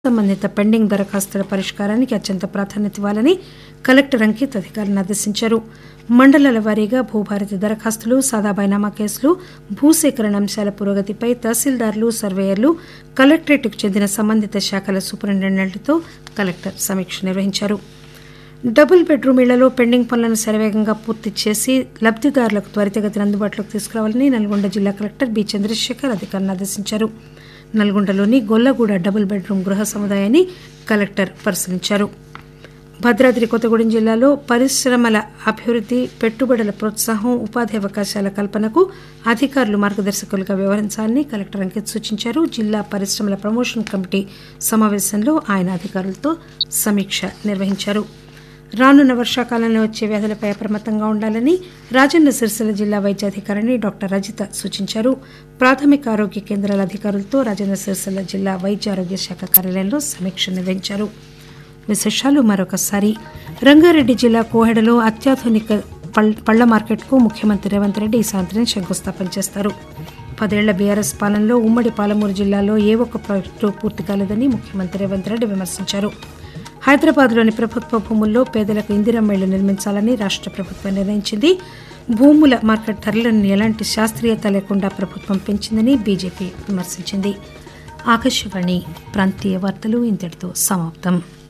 సంబంధిత పెండింగ్ దరఖాస్తుల పరిష్కారానికి అత్యంత ప్రాధాన్యత ఇవ్వాలని కలెక్టర్ అంకిత్ అధికారులను ఆదేశించారు మండలాల వారీగా భూభారతి దరఖాస్తులు సాదా బైనామా కేసులు భూసేకరణ అంశాల పురోగతిపై తహసీల్దార్లు సర్వేయర్లు కలెక్టరేట్కు చెందిన సంబంధిత శాఖల సూపరింటెండెంట్లతో కలెక్టర్ సమీక్ష నిర్వహించారు డబుల్ బెడ్రూమ్ ఇళ్లలో పెండింగ్ పనులను శరవేగంగా పూర్తి చేసి లబ్దిదారులకు త్వరితగతిన అందుబాటులోకి తీసుకురావాలని నల్గొండ జిల్లా కలెక్టర్ బి చంద్రశేఖర్ అధికారులను ఆదేశించారు నల్గొండలోని గొల్లగూడ డబుల్ బెడ్రూమ్ గృహ సముదాయాన్ని కలెక్టర్ పరిశీలించారు భద్రాద్రి కొత్తగూడెం జిల్లాలో పరిశ్రమల అభివృద్ది పెట్టుబడుల ప్రోత్సాహం ఉపాధి అవకాశాల కల్పనకు అధికారులు మార్గదర్శకులుగా వ్యవహరించాలని కలెక్టర్ అంకిత్ సూచించారు జిల్లా పరిశ్రమల ప్రమోషన్ కమిటీ సమావేశంలో ఆయన అధికారులతో సమీక్ష నిర్వహించారు రానున్న వర్షాకాలంలో వచ్చే వ్యాధులపై అప్రమత్తంగా ఉండాలని రాజన్న సిరిసిల్ల జిల్లా వైద్యాధికారిణి డాక్టర్ రజిత సూచించారు ప్రాథమిక ఆరోగ్య కేంద్రాల అధికారులతో రాజన్న సిరిసిల్ల జిల్లా వైద్య ఆరోగ్య శాఖ కార్యాలయంలో సమీక్ష నిర్వహించారు విశేషాలు మరొకసారి రంగారెడ్డి జిల్లా కోహెడలో అత్యాధునిక పళ్- పళ్ల మార్కెట్కు ముఖ్యమంత్రి రేవంత్ రెడ్డి ఈ సాయంత్రం శంకుస్థాపన చేస్తారు పదేళ్ల బీఆర్ఎస్ పాలనలో ఉమ్మడి పాలమూరు జిల్లాలో ఏ ఒక్క ప్రాజెక్టు పూర్తి కాలేదని ముఖ్యమంత్రి రేవంత్ రెడ్డి విమర్శించారు హైదరాబాద్లోని ప్రభుత్వ భూముల్లో పేదలకు ఇందిరమ్మ ఇళ్లు నిర్మించాలని రాష్ట్ర ప్రభుత్వం నిర్ణయించింది భూముల మార్కెట్ ధరలను ఎలాంటి శాస్త్రీయత లేకుండా ప్రభుత్వం పెంచిందని బీజేపీ విమర్శించింది ఆకాశవాణి ప్రాంతీయ వార్తలు ఇంతటితో సమాప్తం